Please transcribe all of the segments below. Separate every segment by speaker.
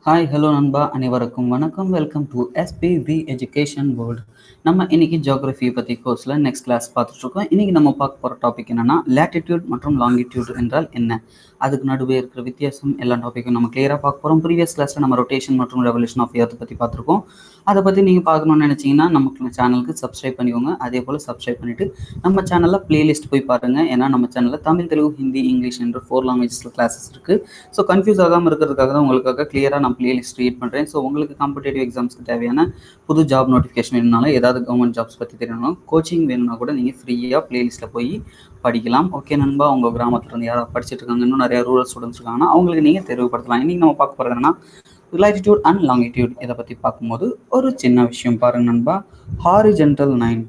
Speaker 1: hi hello நண்பா அனைவருக்கும் வணக்கம் welcome to SPV education world நம்ம இன்னைக்கு ஜியோகிரஃபியை பற்றி கோர்ஸில் நெக்ஸ்ட் கிளாஸ் பார்த்துட்ருக்கோம் இன்னைக்கு நம்ம பார்க்க போகிற டாபிக் என்னன்னா லேட்டிடியூட் மற்றும் லாங்கிடியூட் என்றால் என்ன அதுக்கு நடுவே இருக்கிற வித்தியாசம் எல்லா டாப்பிக்கும் நம்ம கிளியராக பார்க்க போகிறோம் ப்ரீவியஸ் கிளாஸில் நம்ம ரொட்டேஷன் மற்றும் ரெவல்யூஷன் ஆஃப் எர்த் பற்றி பார்த்துருக்கோம் அதை பற்றி நீங்கள் பார்க்கணும்னு நினச்சிங்கன்னா நம்ம சேனலுக்கு சப்ஸ்கிரைப் பண்ணிக்கோங்க அதே போல் சப்ஸ்கிரைப் பண்ணிவிட்டு நம்ம சேனலில் பிளேலிஸ்ட் போய் பாருங்கள் ஏன்னா நம்ம சேனலில் தமிழ் தெலுங்கு ஹிந்தி இங்கிலீஷ் என்று ஃபோர் லாங்குவேஜஸில் கிளாஸஸ் இருக்குது ஸோ கன்ஃபியூஸ் ஆகாமல் இருக்கிறதுக்காக தான் உங்களுக்காக கிளியராக நான் பிளேலிஸ்ட் க்ரியேட் பண்ணுறேன் ஸோ உங்களுக்கு காம்படேட்டிவ் எக்ஸாம்ஸ்க்கு தேவையான புது ஜாப் நோட்டிஃபிகேஷன் வேணும்னாலும் ஏதாவது கவர்மெண்ட் ஜாப்ஸ் பற்றி தெரியணும் கோச்சிங் வேணும்னா கூட நீங்கள் ஃப்ரீயாக பிளேலிஸ்ட்டில் போய் படிக்கலாம் ஓகே நண்பா உங்கள் கிராமத்துல இருந்து யாராவது படிச்சுட்டு இருக்காங்க இன்னும் நிறைய ரூரல் ஸ்டூடெண்ட்ஸ் இருக்காங்கன்னா அவங்களுக்கு நீங்கள் தெரிவுபடுத்தலாம் இன்றைக்கி நம்ம பார்க்க போகிறது என்னன்னா latitude அண்ட் longitude இதை பற்றி பார்க்கும்போது ஒரு சின்ன விஷயம் பாருங்க நண்பா ஹாரிஜென்டல் லைன்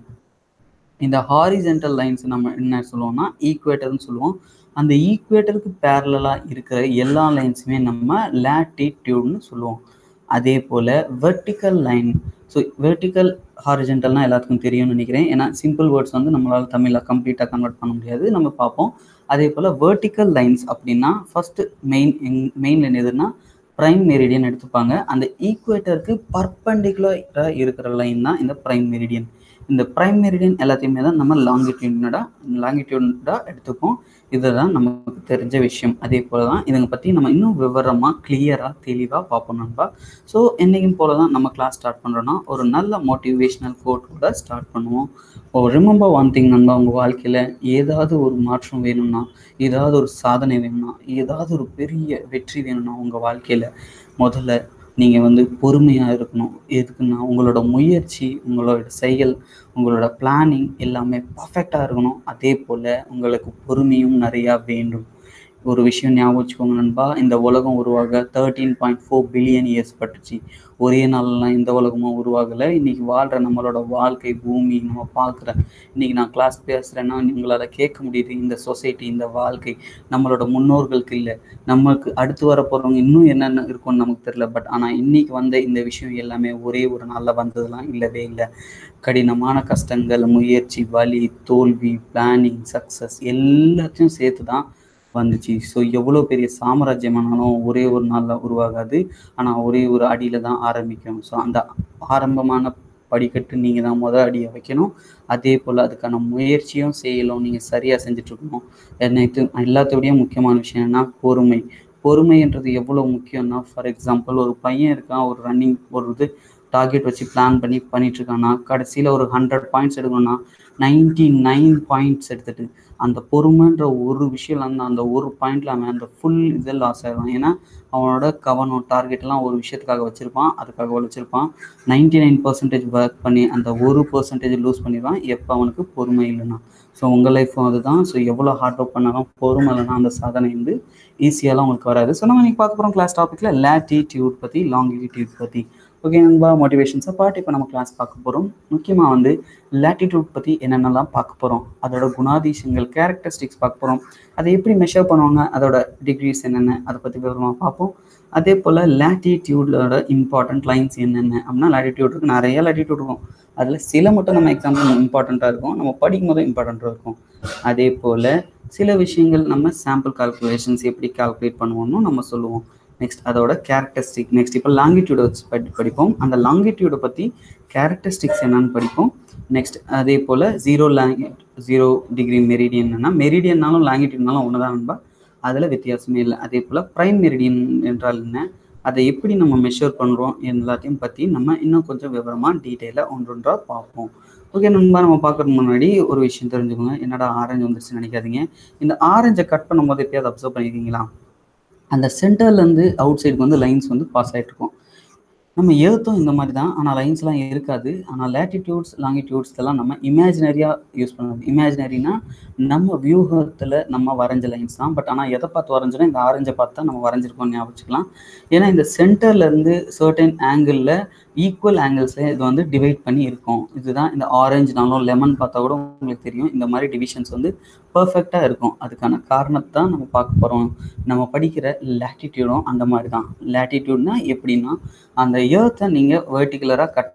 Speaker 1: இந்த ஹாரிஜென்டல் லைன்ஸ் நம்ம என்ன சொல்லுவோம்னா ஈக்குவேட்டர்னு சொல்லுவோம் அந்த ஈக்குவேட்டருக்கு பேரலாக இருக்கிற எல்லா லைன்ஸுமே நம்ம லேட்டிடியூட்னு சொல்லுவோம் அதே போல் வெர்டிக்கல் லைன் ஸோ வெர்டிக்கல் ஹாரிஜென்டல்னால் எல்லாத்துக்கும் தெரியும்னு நினைக்கிறேன் ஏன்னா சிம்பிள் வேர்ட்ஸ் வந்து நம்மளால் தமிழில் கம்ப்ளீட்டாக கன்வெர்ட் பண்ண முடியாது நம்ம பார்ப்போம் அதே போல் வெர்டிக்கல் லைன்ஸ் அப்படின்னா ஃபஸ்ட்டு மெயின் மெயின் லைன் எதுனா ப்ரைம் மெரிடியன் எடுத்துப்பாங்க அந்த ஈக்குவேட்டருக்கு பர்பண்டிகுலராக இருக்கிற லைன் தான் இந்த ப்ரைம் மெரிடியன் இந்த ப்ரைம் மெரிடியன் எல்லாத்தையுமே தான் நம்ம லாங்கிடியூடா லாங்கிடியூடா எடுத்துப்போம் இதுதான் நமக்கு தெரிஞ்ச விஷயம் அதே போல தான் இதுங்க பற்றி நம்ம இன்னும் விவரமாக கிளியராக தெளிவாக பார்ப்போம் நண்பா ஸோ என்றைக்கும் போல தான் நம்ம கிளாஸ் ஸ்டார்ட் பண்ணுறோன்னா ஒரு நல்ல மோட்டிவேஷ்னல் கோட்டோட ஸ்டார்ட் பண்ணுவோம் ஓ ரிமெம்பர் ஒன் திங் நண்பா உங்கள் வாழ்க்கையில் ஏதாவது ஒரு மாற்றம் வேணும்னா ஏதாவது ஒரு சாதனை வேணும்னா ஏதாவது ஒரு பெரிய வெற்றி வேணும்னா உங்கள் வாழ்க்கையில் முதல்ல நீங்கள் வந்து பொறுமையாக இருக்கணும் எதுக்குன்னா உங்களோட முயற்சி உங்களோட செயல் உங்களோட பிளானிங் எல்லாமே பர்ஃபெக்டாக இருக்கணும் அதே போல் உங்களுக்கு பொறுமையும் நிறையா வேண்டும் ஒரு விஷயம் ஞாபகம் வச்சுக்கோங்க நண்பா இந்த உலகம் உருவாக thirteen point four billion years பட்டுச்சு ஒரே நாள்லாம் இந்த உலகமும் உருவாகலை இன்றைக்கி வாழ்கிற நம்மளோட வாழ்க்கை பூமி நம்ம பார்க்குற இன்றைக்கி நான் கிளாஸ் பேசுகிறேன்னா உங்களால் கேட்க முடியுது இந்த சொசைட்டி இந்த வாழ்க்கை நம்மளோட முன்னோர்களுக்கு இல்லை நமக்கு அடுத்து வர போகிறவங்க இன்னும் என்னென்ன இருக்கும்னு நமக்கு தெரியல பட் ஆனால் இன்றைக்கி வந்த இந்த விஷயம் எல்லாமே ஒரே ஒரு நாளில் வந்ததுலாம் இல்லவே இல்லை கடினமான கஷ்டங்கள் முயற்சி வலி தோல்வி பிளானிங் சக்ஸஸ் எல்லாத்தையும் சேர்த்து தான் வந்துச்சு ஸோ எவ்வளோ பெரிய சாம்ராஜ்யமானாலும் ஒரே ஒரு நாளில் உருவாகாது ஆனால் ஒரே ஒரு அடியில் தான் ஆரம்பிக்கும் ஸோ அந்த ஆரம்பமான படிக்கட்டு நீங்கள் தான் மொதல் அடியை வைக்கணும் அதே போல் அதுக்கான முயற்சியும் செய்யலும் நீங்கள் சரியாக செஞ்சிட்ருக்கணும் எனக்கு எல்லாத்தோடையும் முக்கியமான விஷயம் என்ன பொறுமை பொறுமைன்றது எவ்வளோ முக்கியம்னா ஃபார் எக்ஸாம்பிள் ஒரு பையன் இருக்கான் ஒரு ரன்னிங் ஒரு இது டார்கெட் வச்சு பிளான் பண்ணி பண்ணிட்டுருக்கான்னா கடைசியில் ஒரு ஹண்ட்ரட் பாயிண்ட்ஸ் எடுக்கணும்னா நைன்டி நைன் பாயிண்ட்ஸ் எடுத்துட்டு அந்த பொறுமைன்ற ஒரு விஷயம் அந்த அந்த ஒரு பாயிண்ட்ல அவன் அந்த ஃபுல் இதில் லாஸ் ஆகிடுவான் ஏன்னா அவனோட கவனம் டார்கெட்லாம் ஒரு விஷயத்துக்காக வச்சுருப்பான் அதுக்காக வச்சுருப்பான் நைன்டி நைன் பர்சன்டேஜ் ஒர்க் பண்ணி அந்த ஒரு பர்சன்டேஜ் லூஸ் பண்ணிடுவான் எப்போ அவனுக்கு பொறுமை இல்லைன்னா ஸோ உங்கள் லைஃப்பும் அதுதான் ஸோ எவ்வளோ ஹார்ட் ஒர்க் பண்ணாலும் பொறுமை இல்லைன்னா அந்த சாதனை வந்து ஈஸியாலாம் உங்களுக்கு வராது ஸோ நம்ம இன்னைக்கு பார்க்க போகிறோம் கிளாஸ் டாப்பிக்கில் லேட்டிடியூட் பற்றி லாங்கிடியூட் பற்றி ஓகே நண்பா மோட்டிவேஷன்ஸை பார்ட் இப்போ நம்ம கிளாஸ் பார்க்க போகிறோம் முக்கியமாக வந்து லேட்டிடியூட் பற்றி என்னென்னலாம் பார்க்க போகிறோம் அதோட குணாதிசயங்கள் கேரக்டரிஸ்டிக்ஸ் பார்க்க போகிறோம் அதை எப்படி மெஷர் பண்ணுவாங்க அதோட டிகிரிஸ் என்னென்ன அதை பற்றி விவரமாக பார்ப்போம் அதே போல் லேட்டிடியூடோட இம்பார்ட்டன்ட் லைன்ஸ் என்னென்ன அப்படின்னா லேட்டிடியூட் இருக்குது நிறைய லேட்டிடியூட் இருக்கும் அதில் சில மட்டும் நம்ம எக்ஸாம்பிள் இம்பார்ட்டண்ட்டாக இருக்கும் நம்ம படிக்கும் போதும் இம்பார்ட்டண்ட்டாக இருக்கும் அதே போல் சில விஷயங்கள் நம்ம சாம்பிள் கால்குலேஷன்ஸ் எப்படி கால்குலேட் பண்ணுவோம்னு நம்ம சொல்லுவோம் நெக்ஸ்ட் அதோட கேரக்டரிஸ்டிக் நெக்ஸ்ட் இப்போ லாங்கிடியூடை வச்சு படி படிப்போம் அந்த லாங்கிடியூடை பற்றி கேரக்டரிஸ்டிக்ஸ் என்னன்னு படிப்போம் நெக்ஸ்ட் அதே போல் ஜீரோ லாங்கி ஜீரோ டிகிரி மெரிடியன்னா மெரிடியன்னாலும் லாங்கிடியூட்னாலும் ஒன்று தான் நண்பா அதில் வித்தியாசமே இல்லை அதே போல் ப்ரைம் மெரிடியன் என்றால் என்ன அதை எப்படி நம்ம மெஷர் பண்ணுறோம் எல்லாத்தையும் பற்றி நம்ம இன்னும் கொஞ்சம் விவரமாக டீட்டெயிலாக ஒன்றொன்றாக பார்ப்போம் ஓகே நண்பா நம்ம பார்க்கறதுக்கு முன்னாடி ஒரு விஷயம் தெரிஞ்சுக்கோங்க என்னடா ஆரஞ்சு வந்துருச்சுன்னு நினைக்காதீங்க இந்த ஆரஞ்சை கட் பண்ணும்போது எப்பயாவது அப்சர்வ் பண்ணியிருக்கீங்களா அந்த சென்டர்லேருந்து அவுட் சைடுக்கு வந்து லைன்ஸ் வந்து பாஸ் ஆகிட்டு இருக்கும் நம்ம ஏர்த்தும் இந்த மாதிரி தான் ஆனால் லைன்ஸ்லாம் இருக்காது ஆனால் லேட்டிடியூட்ஸ் லாங்கிடியூட்ஸ் எல்லாம் நம்ம இமேஜினரியாக யூஸ் பண்ணுறது இமேஜினரினா நம்ம வியூகத்தில் நம்ம வரைஞ்ச லைன்ஸ் தான் பட் ஆனால் எதை பார்த்து வரைஞ்சோன்னா இந்த ஆரஞ்சை பார்த்து தான் நம்ம வரைஞ்சிருக்கோம் ஞாபகம் வச்சுக்கலாம் ஏன்னா இந்த சென்டர்லேருந்து சர்டன் ஆங்கிளில் ஈக்குவல் ஆங்கிள்ஸில் இது வந்து டிவைட் பண்ணி இருக்கும் இதுதான் இந்த ஆரஞ்சுனாலும் லெமன் பார்த்தா கூட உங்களுக்கு தெரியும் இந்த மாதிரி டிவிஷன்ஸ் வந்து பர்ஃபெக்டாக இருக்கும் அதுக்கான காரணத்தை தான் நம்ம பார்க்க போகிறோம் நம்ம படிக்கிற லேட்டிடியூடும் அந்த மாதிரி தான் லேட்டிடியூட்னா எப்படின்னா அந்த ஏர்த்தை நீங்கள் வேர்ட்டிகுலராக கட்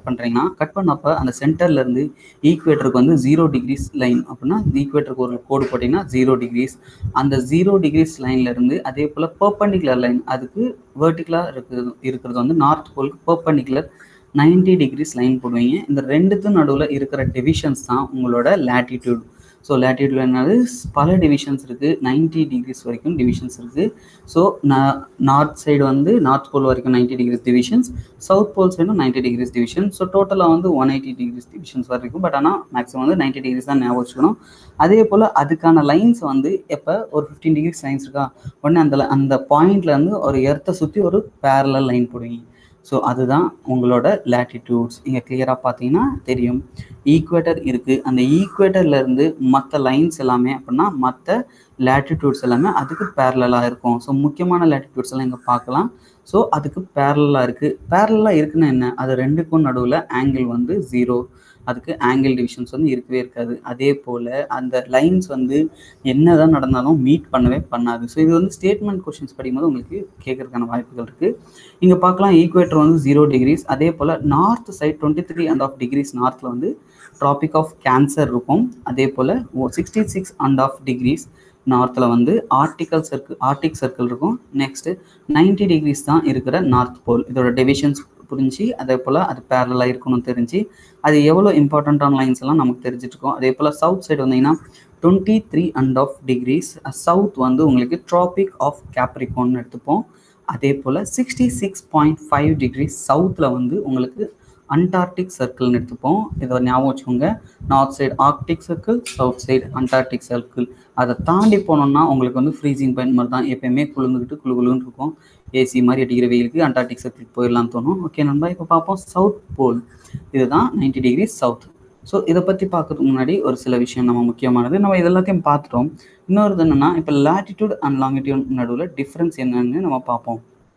Speaker 1: பண்ணுறீங்கன்னா கட் பண்ணப்போ அந்த சென்டர்ல இருந்து ஈக்குவேட்டருக்கு வந்து ஜீரோ டிகிரிஸ் லைன் அப்படின்னா ஈக்குவேட்டருக்கு ஒரு கோடு போட்டிங்கன்னா ஜீரோ டிகிரிஸ் அந்த ஜீரோ டிகிரிஸ் லைன்ல இருந்து அதே போல் பர்பண்டிகுலர் லைன் அதுக்கு வேர்ட்டிகுலர் இருக்குது இருக்கிறது வந்து நார்த் போலுக்கு பர்பண்டிகுலர் நைன்டி டிகிரிஸ் லைன் போடுவீங்க இந்த ரெண்டுத்தும் நடுவில் இருக்கிற டிவிஷன்ஸ் தான் உங்களோட லேட்டிடியூட் ஸோ லேட்டிடியூட்ல என்னது பல டிவிஷன்ஸ் இருக்குது நைன்டி டிகிரிஸ் வரைக்கும் டிவிஷன்ஸ் இருக்குது ஸோ நார்த் சைடு வந்து நார்த் போல் வரைக்கும் ninety degrees divisions south pole சைடும் நைன்டி டிகிரிஸ் டிவிஷன் ஸோ டோட்டலாக வந்து ஒன் எயிட்டி டிகிரிஸ் டிவிஷன்ஸ் வரைக்கும் பட் ஆனால் மேக்ஸிமம் வந்து நைன்டி டிகிரிஸ் தான் ஞாபகம் வச்சுக்கணும் அதே போல் அதுக்கான லைன்ஸ் வந்து எப்போ ஒரு ஃபிஃப்டீன் டிகிரிஸ் லைன்ஸ் இருக்கா உடனே அந்த அந்த பாயிண்ட்ல இருந்து ஒரு எர்த்தை சுற்றி ஒரு பேரலல் லைன் போடுவீங்க ஸோ அதுதான் உங்களோட லேட்டிடியூட்ஸ் இங்கே கிளியராக பார்த்தீங்கன்னா தெரியும் ஈக்குவேட்டர் இருக்குது அந்த ஈக்குவேட்டர்லேருந்து மற்ற லைன்ஸ் எல்லாமே அப்படின்னா மற்ற லேட்டிடியூட்ஸ் எல்லாமே அதுக்கு பேரலாக இருக்கும் ஸோ முக்கியமான லேட்டிடியூட்ஸ் எல்லாம் இங்கே பார்க்கலாம் ஸோ அதுக்கு பேரலாக இருக்குது பேரலாக இருக்குன்னா என்ன அது ரெண்டுக்கும் நடுவில் ஆங்கிள் வந்து ஜீரோ அதுக்கு ஆங்கிள் டிவிஷன்ஸ் வந்து இருக்கவே இருக்காது அதே போல் அந்த லைன்ஸ் வந்து என்ன தான் நடந்தாலும் மீட் பண்ணவே பண்ணாது ஸோ இது வந்து ஸ்டேட்மெண்ட் கொஷின்ஸ் படிக்கும்போது உங்களுக்கு கேட்கறதுக்கான வாய்ப்புகள் இருக்குது இங்கே பார்க்கலாம் ஈக்குவேட்டர் வந்து ஜீரோ டிகிரிஸ் அதே போல் north side twenty three and half degrees நார்த்தில் வந்து ட்ராபிக் ஆஃப் கேன்சர் இருக்கும் அதே போல் sixty six and half degrees நார்த்தில் வந்து ஆர்டிக்கல் சர்க்கிள் ஆர்டிக் சர்க்கிள் இருக்கும் நெக்ஸ்ட்டு நைன்டி டிகிரிஸ் தான் இருக்கிற நார்த் போல் இதோட டிவிஷன்ஸ் புரிஞ்சு அதே போல் அது பேரலாக இருக்கணும்னு தெரிஞ்சு அது எவ்வளோ இம்பார்ட்டண்ட்டான லைன்ஸ் எல்லாம் நமக்கு தெரிஞ்சுட்டு இருக்கோம் அதே போல் சவுத் சைடு வந்தீங்கன்னா twenty three and half degrees south வந்து உங்களுக்கு ட்ராபிக் ஆஃப் கேப்ரிகான் எடுத்துப்போம் அதே போல் sixty six point five degree சவுத்தில் வந்து உங்களுக்கு அண்டார்டிக் சர்க்கிள்னு எடுத்துப்போம் இதை ஞாபகம் வச்சுக்கோங்க north side arctic circle south side antarctic circle அதை தாண்டி போனோம்னா உங்களுக்கு வந்து ஃப்ரீசிங் பாயிண்ட் மாதிரி தான் எப்பயுமே குளிர்ந்துக்கிட்டு குழு குழுன்னு இருக்கும் ஏசி மாதிரி அடிக்கிற வெயிலுக்கு அண்டார்டிக் சர்க்கிள் போயிடலாம்னு தோணும் ஓகே நண்பா இப்போ பார்ப்போம் சவுத் போல் இதுதான் நைன்டி டிகிரி சவுத் ஸோ இதை பற்றி பார்க்கறதுக்கு முன்னாடி ஒரு சில விஷயம் நம்ம முக்கியமானது நம்ம இது எல்லாத்தையும் பார்த்துட்டோம் இன்னொரு என்னன்னா இப்போ லேட்டிடியூட் அண்ட் லாங்கிடியூட் நடுவில் டிஃப்ரென்ஸ் என்னன்னு நம்ம பார்ப்போம்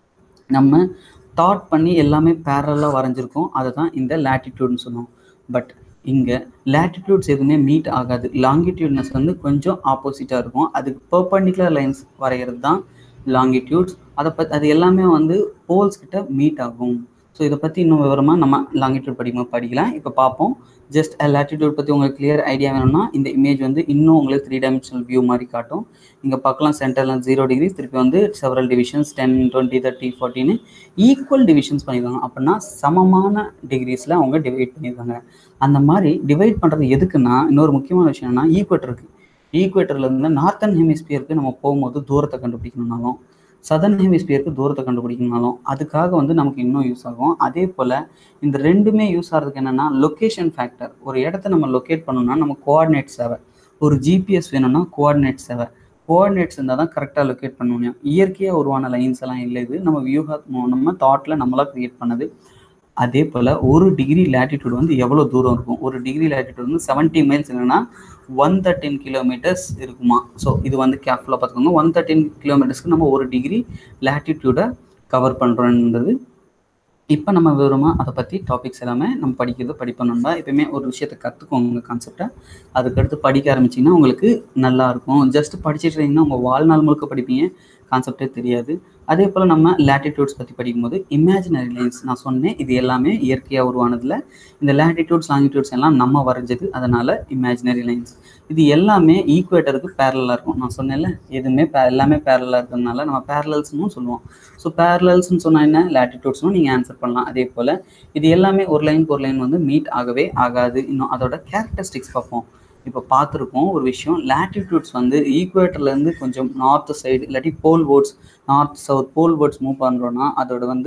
Speaker 1: நம்ம தாட் பண்ணி எல்லாமே பேரலாக வரைஞ்சிருக்கோம் அதை தான் இந்த லேட்டிடியூட்னு சொன்னோம் பட் இங்கே லேட்டிடியூட்ஸ் எதுவுமே மீட் ஆகாது லாங்கிடியூட்னஸ் வந்து கொஞ்சம் ஆப்போசிட்டாக இருக்கும் அதுக்கு பர்பண்டிகுலர் லைன்ஸ் வரைகிறது தான் லாங்கிடியூட்ஸ் அதை பற்றி அது எல்லாமே வந்து போல்ஸ் கிட்ட மீட் ஆகும் ஸோ இதை பற்றி இன்னும் விவரமாக நம்ம லாங்கிடியூட் படிக்கும்போது படிக்கலாம் இப்போ பார்ப்போம் ஜஸ்ட் லேட்டிடியூட் பற்றி உங்களுக்கு கிளியர் ஐடியா வேணும்னா இந்த இமேஜ் வந்து இன்னும் உங்களுக்கு த்ரீ டைமென்ஷனல் வியூ மாதிரி காட்டும் இங்கே பார்க்கலாம் சென்டரில் ஜீரோ டிகிரி திருப்பி வந்து several divisions ten twenty thirty ஃபார்ட்டின்னு ஈக்குவல் டிவிஷன்ஸ் பண்ணியிருக்காங்க அப்படின்னா சமமான டிகிரிஸில் அவங்க டிவைட் பண்ணியிருக்காங்க அந்த மாதிரி டிவைட் பண்ணுறது எதுக்குன்னா இன்னொரு முக்கியமான விஷயம் என்னன்னா ஈக்குவேட்டருக்கு ஈக்குவேட்டர்லேருந்து நார்த்தன் ஹெமிஸ்பியருக்கு நம்ம போகும்போது தூரத்தை கண்டுபிடிக்கணும்னாலும் சதர்ன் ஹெமிஸ்பியருக்கு தூரத்தை கண்டுபிடிக்கணும்னாலும் அதுக்காக வந்து நமக்கு இன்னும் யூஸ் ஆகும் அதே போல் இந்த ரெண்டுமே யூஸ் ஆகிறதுக்கு என்னென்னா லொக்கேஷன் ஃபேக்டர் ஒரு இடத்த நம்ம லொக்கேட் பண்ணணும்னா நம்ம கோஆர்டினேட்ஸ் தேவை ஒரு ஜிபிஎஸ் வேணும்னா கோஆர்டினேட்ஸ் தேவை கோஆர்டினேட்ஸ் இருந்தால் தான் கரெக்டாக லொக்கேட் பண்ண முடியும் இயற்கையாக உருவான லைன்ஸ் எல்லாம் இல்லை இது நம்ம வியூஹா நம்ம தாட்டில் நம்மளாக க்ரியேட் பண்ணது அதே போல் ஒரு டிகிரி லேட்டிடியூட் வந்து எவ்வளோ தூரம் இருக்கும் ஒரு டிகிரி லேட்டிடியூட் வந்து செவன்ட்டி மைல்ஸ் என்னன்னா ஒன் தேர்ட்டின் கிலோமீட்டர்ஸ் இருக்குமா ஸோ இது வந்து கேர்ஃபுல்லாக பார்த்துக்கோங்க ஒன் தேர்ட்டின் கிலோமீட்டர்ஸ்க்கு நம்ம ஒரு டிகிரி லேட்டிடியூடை கவர் பண்ணுறோன்றது இப்போ நம்ம விவரமாக அதை பற்றி டாபிக்ஸ் எல்லாமே நம்ம படிக்கிறது படிப்போம்னா எப்பயுமே ஒரு விஷயத்தை கற்றுக்கோங்க கான்செப்டை அதுக்கடுத்து படிக்க ஆரம்பிச்சிங்கன்னா உங்களுக்கு நல்லா இருக்கும் ஜஸ்ட் படிச்சுட்டு இருந்தீங்கன்னா உங்கள் வாழ்நாள் முழுக்க படிப்பீங்க கான்செப்டே தெரியாது அதே போல் நம்ம லேட்டிடியூட்ஸ் பற்றி படிக்கும்போது இமேஜினரி லைன்ஸ் நான் சொன்னேன் இது எல்லாமே இயற்கையாக உருவானதில் இந்த லேட்டிடியூட்ஸ் லாங்கிடியூட்ஸ் எல்லாம் நம்ம வரைஞ்சது அதனால் இமேஜினரி லைன்ஸ் இது எல்லாமே ஈக்குவேட்டருக்கு பேரலாக இருக்கும் நான் சொன்னேன்ல எதுவுமே பே எல்லாமே பேரலாக இருக்கிறதுனால நம்ம பேரலல்ஸ்னு சொல்லுவோம் ஸோ பேரலல்ஸ்னு சொன்னால் என்ன லேட்டிடியூட்ஸ்னும் நீங்கள் ஆன்சர் பண்ணலாம் அதே போல் இது எல்லாமே ஒரு லைன் ஒரு லைன் வந்து மீட் ஆகவே ஆகாது இன்னும் அதோட கேரக்டரிஸ்டிக்ஸ் பார்ப்போம் இப்போ பார்த்துருக்கோம் ஒரு விஷயம் லேட்டிடியூட்ஸ் வந்து ஈக்குவேட்டர்லேருந்து கொஞ்சம் நார்த் சைடு இல்லாட்டி polewards north south polewards move பண்ணுறோன்னா அதோட வந்து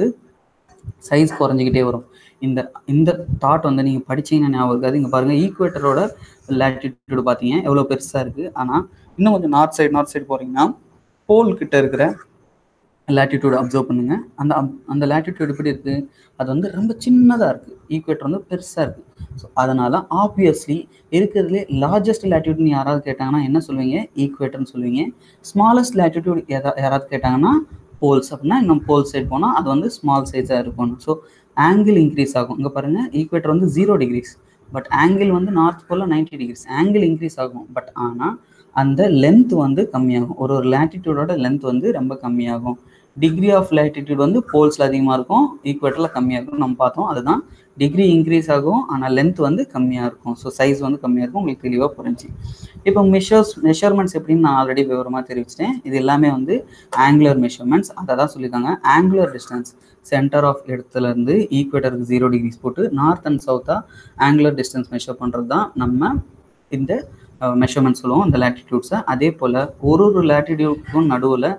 Speaker 1: சைஸ் குறைஞ்சிக்கிட்டே வரும் இந்த இந்த தாட் வந்து நீங்கள் படிச்சீங்கன்னா ஞாபகம் இருக்காது இங்கே பாருங்கள் ஈக்குவேட்டரோட லேட்டிடியூடு பார்த்தீங்க எவ்வளோ பெருசாக இருக்குது ஆனால் இன்னும் கொஞ்சம் நார்த் சைடு நார்த் சைடு போகிறீங்கன்னா போல் கிட்ட இருக்கிற லேட்டிடியூட் அப்சர்வ் பண்ணுங்க அந்த அந்த லேட்டிடியூட் எப்படி இருக்குது அது வந்து ரொம்ப சின்னதாக இருக்குது ஈக்குவேட்டர் வந்து பெருசாக இருக்குது ஸோ அதனால் ஆப்வியஸ்லி இருக்கிறதுலே லார்ஜஸ்ட் லேட்டிடியூட்னு யாராவது கேட்டாங்கன்னா என்ன சொல்லுவீங்க ஈக்குவேட்டர்னு சொல்லுவீங்க ஸ்மாலஸ்ட் லேட்டிடியூட் எதா யாராவது கேட்டாங்கன்னா போல்ஸ் அப்படின்னா இன்னும் போல் சைடு போனால் அது வந்து ஸ்மால் சைஸாக இருக்கும் ஸோ ஆங்கிள் இன்க்ரீஸ் ஆகும் இங்கே பாருங்கள் ஈக்குவேட்டர் வந்து ஜீரோ டிகிரிஸ் பட் ஆங்கிள் வந்து north pole ninety degrees angle increase ஆகும் பட் ஆனால் அந்த லென்த் வந்து கம்மியாகும் ஒரு ஒரு லேட்டிடியூடோட லென்த் வந்து ரொம்ப கம்மியாகும் டிகிரி ஆஃப் லேட்டிடியூட் வந்து போல்ஸில் அதிகமாக இருக்கும் ஈக்குவேட்டரில் கம்மியாக இருக்கும் நம்ம பார்த்தோம் அதுதான் டிகிரி இன்க்ரீஸ் ஆகும் ஆனால் லென்த் வந்து கம்மியாக இருக்கும் ஸோ சைஸ் வந்து கம்மியாக இருக்கும் உங்களுக்கு தெளிவாக புரிஞ்சு இப்போ மெஷர்ஸ் மெஷர்மெண்ட்ஸ் எப்படின்னு நான் ஆல்ரெடி விவரமாக தெரிவிச்சிட்டேன் இது எல்லாமே வந்து ஆங்குலர் மெஷர்மெண்ட்ஸ் அதை தான் சொல்லியிருக்காங்க ஆங்குலர் டிஸ்டன்ஸ் சென்டர் ஆஃப் இடத்துலேருந்து ஈக்குவேட்டருக்கு ஜீரோ டிகிரிஸ் போட்டு நார்த் அண்ட் சவுத்தாக ஆங்குலர் டிஸ்டன்ஸ் மெஷர் பண்ணுறது தான் நம்ம இந்த மெஷர்மெண்ட் சொல்லுவோம் இந்த லேட்டிடியூட்ஸை அதே போல் ஒரு ஒரு லேட்டிடியூட்க்கும் நடுவில்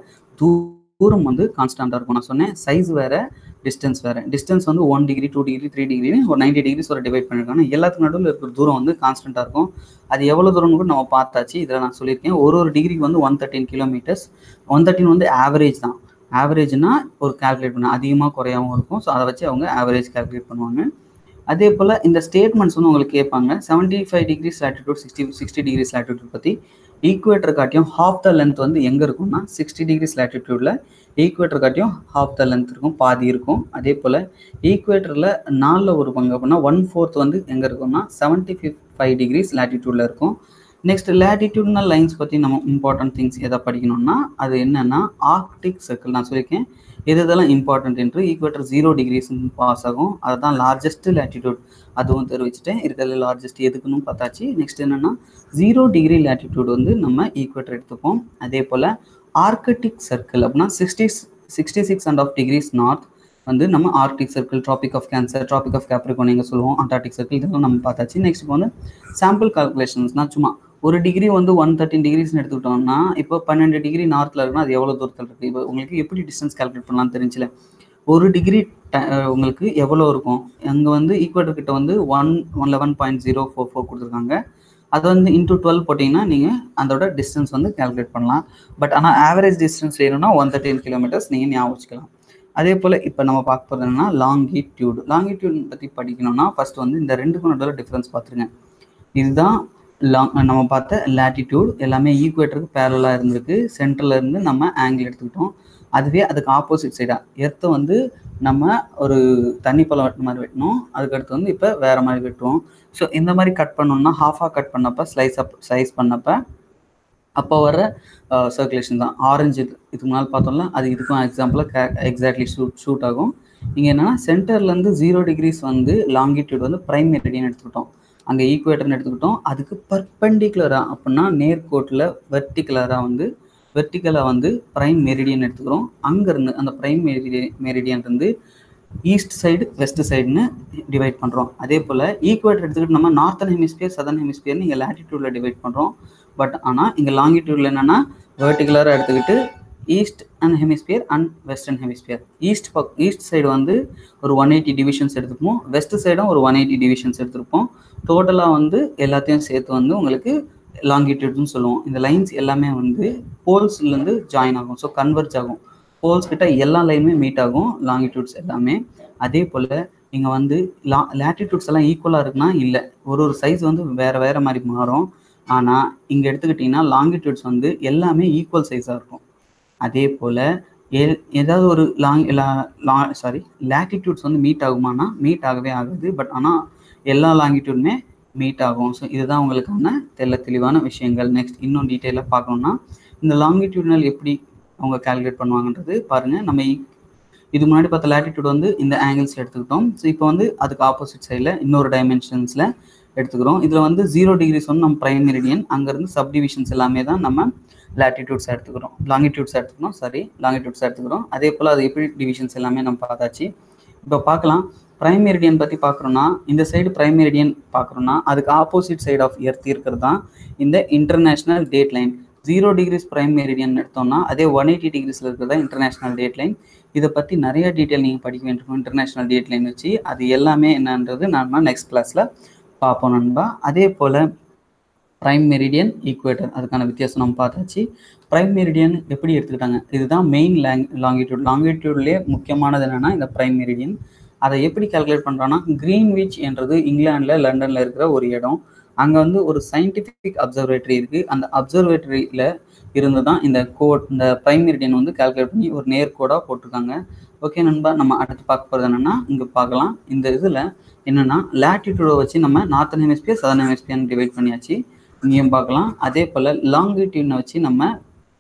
Speaker 1: தூரம் வந்து கான்ஸ்டண்ட்டாக இருக்கும் நான் சொன்னேன் சைஸ் வேறு டிஸ்டன்ஸ் வேறு டிஸ்டன்ஸ் வந்து one degree two degree three டிகிரின்னு ஒரு நைன்டி டிகிரிஸ் ஒரு டிவைட் பண்ணியிருக்காங்க எல்லாத்துக்கு நடுவில் இருக்கிற தூரம் வந்து கான்ஸ்டண்ட்டாக இருக்கும் அது எவ்வளோ தூரம்னு கூட நம்ம பார்த்தாச்சு இதில் நான் சொல்லியிருக்கேன் ஒரு ஒரு டிகிரிக்கு வந்து one thirteen kilometres one thirteen வந்து ஆவரேஜ் தான் ஆவரேஜ்னா ஒரு கால்குலேட் பண்ண அதிகமாக குறையாகவும் இருக்கும் ஸோ அதை வச்சு அவங்க ஆவரேஜ் கால்குலேட் பண்ணுவாங்க அதே போல் இந்த ஸ்டேட்மெண்ட்ஸ் வந்து உங்களுக்கு கேட்பாங்க seventy five degrees latitude sixty sixty degrees latitude பற்றி ஈக்குவேட்டர் காட்டியும் ஹாஃப் த லென்த் வந்து எங்கே இருக்கும்னா சிக்ஸ்டி டிகிரிஸ் லேட்டிடியூடில் ஈக்குவேட்டர் காட்டியும் ஹாஃப் த லென்த் இருக்கும் பாதி இருக்கும் அதே போல் ஈக்குவேட்டரில் நாலில் ஒரு பங்கு அப்படின்னா ஒன் ஃபோர்த் வந்து எங்கே இருக்கும்னா செவன்ட்டி ஃபிஃப் ஃபைவ் டிகிரிஸ் லேட்டிடியூடில் இருக்கும் நெக்ஸ்ட் லேட்டிடியூட்னல் லைன்ஸ் பற்றி நம்ம இம்பார்ட்டன்ட் திங்ஸ் எதை படிக்கணும்னா அது என்னென்னா ஆர்க்டிக் சர்க்கிள் நான் சொல்லியிருக்கேன் எது இதெல்லாம் இம்பார்ட்டன்ட் என்று ஈக்குவேட்டர் ஜீரோ டிகிரிஸ் பாஸ் ஆகும் அதுதான் லார்ஜஸ்ட் லேட்டிடியூட் அதுவும் தெரிவிச்சிட்டேன் இருக்கிறதுல லார்ஜஸ்ட் எதுக்குன்னு பார்த்தாச்சு நெக்ஸ்ட் என்னென்னா ஜீரோ டிகிரி லேட்டிடியூட் வந்து நம்ம ஈக்குவேட்டர் எடுத்துப்போம் அதே போல் ஆர்கட்டிக் சர்க்கிள் அப்படின்னா sixty sixty six and half degrees north வந்து நம்ம arctic circle tropic of cancer tropic of capricorn எங்கே சொல்லுவோம் அண்டார்டிக் சர்க்கிள் இதெல்லாம் நம்ம பார்த்தாச்சு நெக்ஸ்ட் இப்போ வந்து சாம்பிள் கால்குலேஷன்ஸ்னால் சும்மா ஒரு டிகிரி வந்து ஒன் தேர்ட்டின் டிகிரிஸ்னு எடுத்துக்கிட்டோம்னா இப்போ பன்னெண்டு டிகிரி நார்த்தில் இருக்குன்னா அது எவ்வளோ தூரத்தில் இருக்குது இப்போ உங்களுக்கு எப்படி டிஸ்டன்ஸ் கால்குலேட் பண்ணலாம் தெரிஞ்சில ஒரு டிகிரி உங்களுக்கு எவ்வளோ இருக்கும் அங்கே வந்து ஈக்குவேட்டர் கிட்ட வந்து one one eleven point zero four four கொடுத்துருக்காங்க அது வந்து இன்டூ டுவெல் போட்டிங்கன்னா நீங்கள் அதோட டிஸ்டன்ஸ் வந்து கால்குலேட் பண்ணலாம் பட் ஆனால் ஆவரேஜ் டிஸ்டன்ஸ் வேணும்னா ஒன் தேர்ட்டின் கிலோமீட்டர்ஸ் நீங்கள் ஞாபகம் வச்சுக்கலாம் அதே போல் இப்போ நம்ம பார்க்க போகிறது என்னன்னா லாங்கிடியூடு லாங்கிடியூட் பற்றி படிக்கணும்னா ஃபர்ஸ்ட் வந்து இந்த ரெண்டுக்கும் நடுவில் டிஃப்ரென்ஸ் பார்த்துருங்க இதுதான் லாங் நம்ம பார்த்த லேட்டிடியூட் எல்லாமே ஈக்குவேட்டருக்கு பேரலாக இருந்திருக்கு சென்டரில் இருந்து நம்ம ஆங்கிள் எடுத்துக்கிட்டோம் அதுவே அதுக்கு ஆப்போசிட் சைடாக எர்த்தை வந்து நம்ம ஒரு தண்ணி பழம் வெட்டின மாதிரி வெட்டணும் அதுக்கடுத்து வந்து இப்போ வேறு மாதிரி வெட்டுவோம் ஸோ இந்த மாதிரி கட் பண்ணோம்னா ஹாஃபாக கட் பண்ணப்போ ஸ்லைஸ் அப் ஸ்லைஸ் பண்ணப்போ அப்போ வர சர்க்குலேஷன் தான் ஆரஞ்சு இது இதுக்கு முன்னால் பார்த்தோம்ல அது இதுக்கும் எக்ஸாம்பிளாக எக்ஸாக்ட்லி ஷூட் ஷூட் ஆகும் இங்கே என்னென்னா சென்டர்லேருந்து ஜீரோ டிகிரிஸ் வந்து லாங்கிடியூட் வந்து ப்ரைம் மெரிடியன் எடுத்துக்கிட்டோம் அங்கே ஈக்குவேட்டர்னு எடுத்துக்கிட்டோம் அதுக்கு பர்பண்டிகுலராக அப்படின்னா நேர்கோட்டில் வெர்டிகுலராக வந்து வெர்டிக்கலாக வந்து ப்ரைம் மெரிடியன் எடுத்துக்கிறோம் அங்கேருந்து அந்த ப்ரைம் மெரிடியன் மெரிடியன் இருந்து ஈஸ்ட் சைடு வெஸ்ட் சைடுன்னு டிவைட் பண்ணுறோம் அதே போல் ஈக்குவேட்டர் எடுத்துக்கிட்டு நம்ம நார்த்தன் ஹெமிஸ்பியர் சதர்ன் ஹெமிஸ்பியர்னு இங்கே லேட்டிடியூடில் டிவைட் பண்ணுறோம் பட் ஆனால் இங்கே லாங்கிடியூடில் என்னென்னா வெர்டிகுலராக எடுத்துக்கிட்டு east and hemisphere and western hemisphere east பக் ஈஸ்ட் சைடு வந்து ஒரு ஒன் எயிட்டி டிவிஷன்ஸ் எடுத்துப்போம் வெஸ்ட் சைடும் ஒரு ஒன் எயிட்டி டிவிஷன்ஸ் எடுத்துருப்போம் டோட்டலாக வந்து எல்லாத்தையும் சேர்த்து வந்து உங்களுக்கு லாங்கிடியூட்னு சொல்லுவோம் இந்த லைன்ஸ் எல்லாமே வந்து போல்ஸ்லேருந்து ஜாயின் ஆகும் ஸோ கன்வெர்ஜ் ஆகும் போல்ஸ் கிட்ட எல்லா லைனுமே மீட் ஆகும் லாங்கிடியூட்ஸ் எல்லாமே அதே போல் இங்கே வந்து லா லேட்டிடியூட்ஸ் எல்லாம் ஈக்குவலாக இருக்குன்னா இல்லை ஒரு ஒரு சைஸ் வந்து வேறு வேறு மாதிரி மாறும் ஆனால் இங்கே எடுத்துக்கிட்டிங்கன்னா லாங்கிடியூட்ஸ் வந்து எல்லாமே ஈக்குவல் சைஸாக இருக்கும் அதே போல் எ ஏதாவது ஒரு லாங் லா சாரி லேட்டிடியூட்ஸ் வந்து மீட் ஆகுமானா மீட் ஆகவே ஆகுது பட் ஆனால் எல்லா லாங்கிடியூடுமே மீட் ஆகும் ஸோ இதுதான் உங்களுக்கான தெல்ல தெளிவான விஷயங்கள் நெக்ஸ்ட் இன்னும் டீட்டெயிலாக பார்க்கணுன்னா இந்த லாங்கிடியூட்னல் எப்படி அவங்க கால்குலேட் பண்ணுவாங்கன்றது பாருங்கள் நம்ம இது முன்னாடி பார்த்த லேட்டிடியூட் வந்து இந்த ஆங்கிள்ஸில் எடுத்துக்கிட்டோம் ஸோ இப்போ வந்து அதுக்கு ஆப்போசிட் சைடில் இன்னொரு டைமென்ஷன்ஸில் எடுத்துக்கிறோம் இதில் வந்து ஜீரோ டிகிரிஸ் வந்து நம்ம பிரைம் மெரிடியன் அங்கேருந்து சப் டிவிஷன்ஸ் எல்லாமே தான் நம்ம லேட்டிடியூட்ஸ் எடுத்துக்கிறோம் லாங்கிடியூட்ஸ் எடுத்துக்கிறோம் சாரி லாங்கிடியூட்ஸ் எடுத்துக்கிறோம் அதே போல் அது எப்படி டிவிஷன்ஸ் எல்லாமே நம்ம பார்த்தாச்சு இப்போ பார்க்கலாம் பிரைம் மெரிடியன் பற்றி பார்க்குறோன்னா இந்த சைடு பிரைம் மெரிடியன் பார்க்குறோன்னா அதுக்கு ஆப்போசிட் சைடு ஆஃப் எர்த் இருக்கிறது தான் இந்த international date line zero degrees prime meridian எடுத்தோம்னா அதே ஒன் எயிட்டி டிகிரிஸில் இருக்கிறதா இன்டர்நேஷ்னல் டேட் லைன் இதை பற்றி நிறைய டீட்டெயில் நீங்கள் படிக்க வேண்டியிருக்கும் இன்டர்நேஷ்னல் டேட் லைன் வச்சு அது எல்லாமே என்னன்றது நம்ம நெக்ஸ்ட் கிளாஸில் பார்ப்போம் நண்பா அதே போல் ப்ரைம் மெரிடியன் ஈக்குவேட்டர் அதுக்கான வித்தியாசம் நம்ம பார்த்தாச்சு ப்ரைம் மெரிடியன் எப்படி எடுத்துக்கிட்டாங்க இதுதான் மெயின் லேங் லாங்கிடியூட் லாங்கிடியூட்லேயே முக்கியமானது என்னென்னா இந்த ப்ரைம் மெரிடியன் அதை எப்படி கால்குலேட் பண்ணுறோன்னா கிரீன்விச் என்றது இங்கிலாண்டில் லண்டனில் இருக்கிற ஒரு இடம் அங்கே வந்து ஒரு சயின்டிஃபிக் அப்சர்வேட்டரி இருக்குது அந்த அப்சர்வேட்டரியில் இருந்து தான் இந்த கோட் இந்த ப்ரைம் மெரிடியன் வந்து கால்குலேட் பண்ணி ஒரு நேர்கோடாக போட்டிருக்காங்க ஓகே நண்பா நம்ம அடுத்து பார்க்க போகிறது என்னென்னா இங்கே பார்க்கலாம் இந்த இதில் என்னென்னா லேட்டிடியூடை வச்சு நம்ம northern hemisphere southern hemisphere divide பண்ணியாச்சு இங்கேயும் பார்க்கலாம் அதே போல் லாங்கிடியூனை வச்சு நம்ம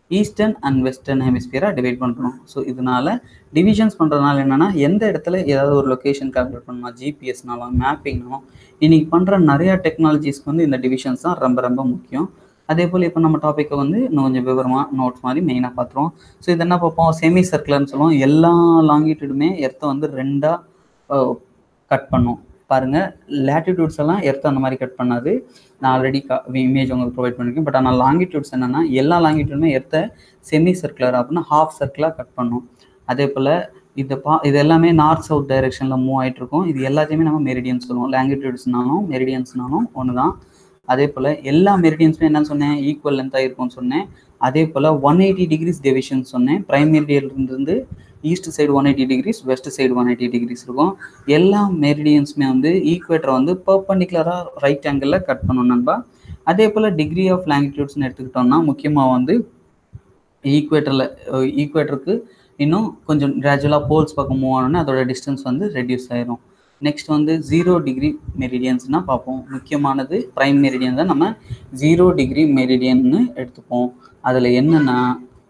Speaker 1: ஈஸ்டர்ன் அண்ட் வெஸ்டர்ன் ஹெமிஸ்பியராக டிவைட் பண்ணுறோம் ஸோ இதனால டிவிஷன்ஸ் பண்ணுறதுனால என்னென்னா எந்த இடத்துல ஏதாவது ஒரு லொக்கேஷன் கால்குலேட் பண்ணலாம் ஜிபிஎஸ்னாலும் மேப்பிங்னாலும் இன்னைக்கு பண்ணுற நிறையா டெக்னாலஜிஸ்க்கு வந்து இந்த டிவிஷன்ஸ் தான் ரொம்ப ரொம்ப முக்கியம் அதே போல் இப்போ நம்ம டாப்பிக்கை வந்து இன்னும் கொஞ்சம் விவரமாக நோட்ஸ் மாதிரி மெயினாக பார்த்துருவோம் ஸோ இது என்ன பார்ப்போம் செமி சர்க்குலர்னு சொல்லுவோம் எல்லா லாங்கிடியூடுமே எர்த்தை வந்து ரெண்டாக கட் பண்ணும் பாருங்கள் லேட்டிடியூட்ஸ் எல்லாம் எர்த் அந்த மாதிரி கட் பண்ணாது நான் ஆல்ரெடி இமேஜ் உங்களுக்கு ப்ரொவைட் பண்ணியிருக்கேன் பட் ஆனால் லாங்கிடியூட்ஸ் என்னென்னா எல்லா லாங்கிடியூடுமே எர்த்தை செமி சர்க்குலர் அப்படின்னா ஹாஃப் சர்க்கிளாக கட் பண்ணும் அதே போல் இது பா இது எல்லாமே நார்த் சவுத் டைரெக்ஷனில் மூவ் ஆகிட்டு இருக்கும் இது எல்லாத்தையுமே நம்ம மெரிடியன்ஸ் சொல்லுவோம் லாங்கிடியூட்ஸ்னாலும் மெரிடியன்ஸ்னாலும் ஒன்று தான் அதே போல் எல்லா மெரிடியன்ஸுமே என்னன்னு சொன்னேன் ஈக்குவல் லென்த்தாக இருக்கும்னு சொன்னேன் அதே போல் ஒன் எயிட்டி டிகிரிஸ் டெவிஷன் சொன்னேன் ப்ரைம் மெரிடியன்லேருந்து east side one eighty degrees west side one eighty degrees இருக்கும் எல்லா மெரிடியன்ஸுமே வந்து ஈக்குவேட்டரை வந்து பர்பண்டிகுலராக ரைட் ஆங்கிளில் கட் பண்ணணும் நண்பா அதே போல் டிகிரி ஆஃப் லாங்கிடியூட்ஸ்னு எடுத்துக்கிட்டோம்னா முக்கியமாக வந்து ஈக்குவேட்டரில் ஈக்குவேட்டருக்கு இன்னும் கொஞ்சம் கிராஜுவலாக போல்ஸ் பக்கம் மூவ் ஆனோடனே அதோட டிஸ்டன்ஸ் வந்து ரெடியூஸ் ஆயிரும் நெக்ஸ்ட் வந்து ஜீரோ டிகிரி மெரிடியன்ஸ்னால் பார்ப்போம் முக்கியமானது ப்ரைம் மெரிடியன் தான் நம்ம ஜீரோ டிகிரி மெரிடியன்னு எடுத்துப்போம் அதில் என்னென்னா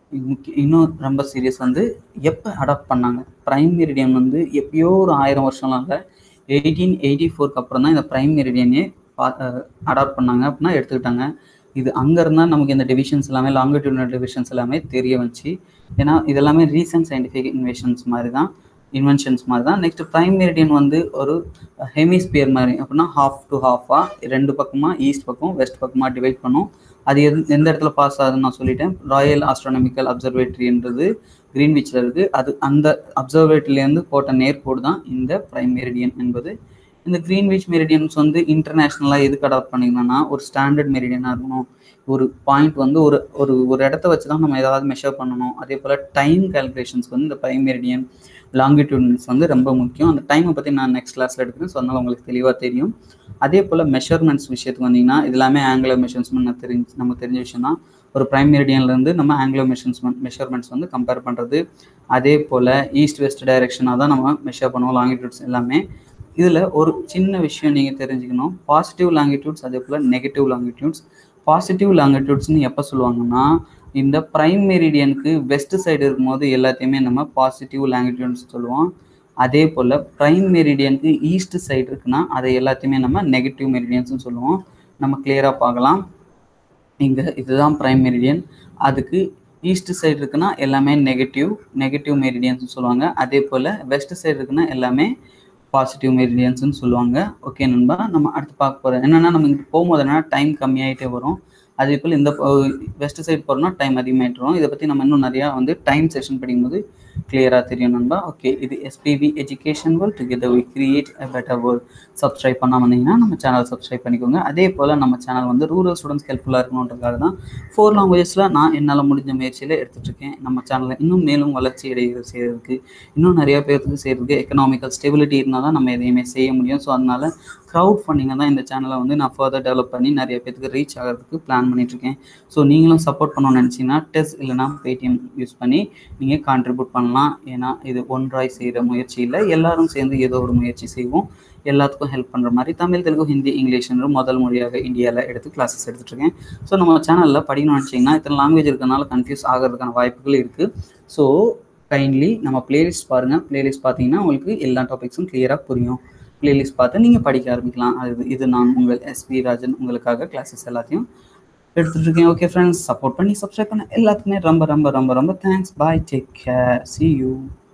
Speaker 1: இன்னும் ரொம்ப சீரியஸ் வந்து எப்போ அடாப்ட் பண்ணாங்க ப்ரைம் மெரிடியன் வந்து எப்பயோ ஒரு ஆயிரம் வருஷம்லாம் இல்லை எயிட்டீன் எயிட்டி ஃபோருக்கு அப்புறம் தான் இந்த ப்ரைம் மெரிடியனே பா அடாப்ட் பண்ணாங்க அப்படின்னா எடுத்துக்கிட்டாங்க இது அங்கே இருந்தால் நமக்கு இந்த டிவிஷன்ஸ் எல்லாமே லாங்கிடியூடினல் டிவிஷன்ஸ் எல்லாமே தெரிய வந்துச்சு ஏன்னா இதெல்லாமே ரீசன்ட் சயின்டிஃபிக் இன்வெஷன்ஸ் மாதிரி தான் இன்வென்ஷன்ஸ் மாதிரி தான் நெக்ஸ்ட் ப்ரைம் மெரிடியன் வந்து ஒரு ஹெமிஸ்பியர் மாதிரி அப்படின்னா ஹாஃப் டு ஹாஃபாக ரெண்டு பக்கமாக ஈஸ்ட் பக்கம் வெஸ்ட் பக்கமாக டிவைட் பண்ணும் அது எது எந்த இடத்துல பாஸ் ஆகுதுன்னு நான் சொல்லிட்டேன் ராயல் ஆஸ்ட்ரானமிக்கல் அப்சர்வேட்டரின்றது கிரீன்விச்சில் இருக்குது அது அந்த அப்சர்வேட்டரிலேருந்து போட்ட நேர்கோடு தான் இந்த ப்ரைம் மெரிடியன் என்பது இந்த கிரீன்விச் மெரிடியன்ஸ் வந்து இன்டர்நேஷ்னலாக எதுக்கு அடாப்ட் பண்ணிக்கணும்னா ஒரு ஸ்டாண்டர்ட் மெரிடியனாக இருக்கணும் ஒரு பாயிண்ட் வந்து ஒரு ஒரு ஒரு இடத்த வச்சு தான் நம்ம ஏதாவது மெஷர் பண்ணணும் அதே போல் டைம் கால்குலேஷன்ஸ்க்கு வந்து இந்த ப்ரைம் மெரிடியன் லாங்கிடியூட்ஸ் வந்து ரொம்ப முக்கியம் அந்த டைமை பற்றி நான் நெக்ஸ்ட் கிளாஸில் எடுக்கிறேன் ஸோ அதனால் உங்களுக்கு தெளிவாக தெரியும் அதே போல் மெஷர்மெண்ட்ஸ் விஷயத்துக்கு வந்தீங்கன்னா இது எல்லாமே ஆங்குலர் மெஷர்மெண்ட் தெரிஞ்சு நமக்கு தெரிஞ்ச விஷயம் தான் ஒரு ப்ரைம் மெரிடியன்லேருந்து நம்ம ஆங்கிலோ மெஷர்மெண்ட் மெஷர்மெண்ட்ஸ் வந்து கம்பேர் பண்ணுறது அதே போல் ஈஸ்ட் வெஸ்ட் டைரெக்ஷனாக தான் நம்ம மெஷர் பண்ணுவோம் லாங்கிடியூட்ஸ் எல்லாமே இதில் ஒரு சின்ன விஷயம் நீங்கள் தெரிஞ்சுக்கணும் பாசிட்டிவ் லாங்கிடியூட்ஸ் அதே போல் நெகட்டிவ் லாங்கிடியூட்ஸ் பாசிட்டிவ் லாங்கிடியூட்ஸ்னு எப்போ சொல்லுவாங்கன்னா இந்த ப்ரைம் மெரிடியனுக்கு வெஸ்ட் சைடு இருக்கும்போது எல்லாத்தையுமே நம்ம பாசிட்டிவ் லாங்கிடியூட்ஸ் சொல்லுவோம் அதே போல் ப்ரைம் மெரிடியனுக்கு ஈஸ்ட் சைடு இருக்குன்னா அதை எல்லாத்தையுமே நம்ம நெகட்டிவ் மெரிடியன்ஸ்னு சொல்லுவோம் நம்ம கிளியராக பார்க்கலாம் இங்கே இதுதான் ப்ரைம் மெரிடியன் அதுக்கு ஈஸ்ட் சைடு இருக்குன்னா எல்லாமே நெகட்டிவ் நெகட்டிவ் மெரிடியன்ஸ்னு சொல்லுவாங்க அதே போல் வெஸ்ட் சைடு இருக்குன்னா எல்லாமே பாசிட்டிவ் மெரிடியன்ஸ்னு சொல்லுவாங்க ஓகே நண்பா நம்ம அடுத்து பார்க்க போகிறோம் என்னென்னா நம்ம இங்கே போகும்போது என்னன்னா டைம் கம்மியாகிட்டே வரும் அதே போல் இந்த வெஸ்ட் சைடு போகிறோம்னா டைம் அதிகமாகிட்டு வரும் இதை பற்றி நம்ம இன்னும் நிறையா வந்து டைம் செஷன் படிக்கும்போது கிளியராக தெரியும் நண்பா ஓகே இது SPV education world together we create a better world subscribe பண்ணாமல் இருந்தீங்கன்னா நம்ம சேனல் சப்ஸ்கிரைப் பண்ணிக்கோங்க அதே போல் நம்ம சேனல் வந்து ரூரல் ஸ்டூடெண்ட்ஸ் ஹெல்ப்ஃபுல்லாக இருக்கணுன்றதுக்காக தான் ஃபோர் லாங்குவேஜஸில் நான் என்னால் முடிஞ்ச முயற்சியில் எடுத்துகிட்ருக்கேன் நம்ம சேனலை இன்னும் மேலும் வளர்ச்சி அடைய செய்கிறதுக்கு இன்னும் நிறைய பேர்த்துக்கு செய்கிறதுக்கு எக்கனாமிக்கல் ஸ்டெபிலிட்டி இருந்தால் தான் நம்ம எதையுமே செய்ய முடியும் ஸோ அதனால் க்ரௌட் ஃபண்டிங்கை தான் இந்த சேனலை வந்து நான் ஃபர்தர் டெவலப் பண்ணி நிறைய பேருக்கு ரீச் ஆகிறதுக்கு பிளான் பண்ணிகிட்ருக்கேன் ஸோ நீங்களும் சப்போர்ட் பண்ணணும்னு நினச்சிங்கன்னா டெஸ்ட் இல்லைனா பேடிஎம் யூஸ் பண்ணி நீங்கள் கான்ட்ரிபியூட் பண்ணலாம் ஏன்னா இது ஒன்றாய் செய்கிற முயற்சி இல்லை எல்லாரும் சேர்ந்து ஏதோ ஒரு முயற்சி செய்வோம் எல்லாத்துக்கும் ஹெல்ப் பண்ணுற மாதிரி தமிழ் தெலுங்கு ஹிந்தி இங்கிலீஷ் என்று முதல் மொழியாக இந்தியாவில் எடுத்து கிளாஸஸ் எடுத்துகிட்ருக்கேன் ஸோ நம்ம சேனலில் படிக்கணும்னு நினச்சிங்கன்னா இத்தனை லாங்குவேஜ் இருக்கிறனால கன்ஃபியூஸ் ஆகிறதுக்கான வாய்ப்புகள் இருக்குது ஸோ கைண்ட்லி நம்ம பிளேலிஸ்ட் பாருங்கள் பிளேலிஸ்ட் பார்த்தீங்கன்னா உங்களுக்கு எல்லா டாபிக்ஸும் கிளியராக புரியும் பிளேலிஸ்ட் பார்த்து நீங்கள் படிக்க ஆரம்பிக்கலாம் அது இது நான் உங்கள் எஸ்பி ராஜன் உங்களுக்காக கிளாஸஸ் எல்லாத்தையும் எடுத்துகிட்டு இருக்கேன் ஓகே ஃப்ரெண்ட்ஸ் சப்போர்ட் பண்ணி சப்ஸ்கிரைப் பண்ண எல்லாத்துக்குமே ரொம்ப ரொம்ப ரொம்ப ரொம்ப thanks bye take care see you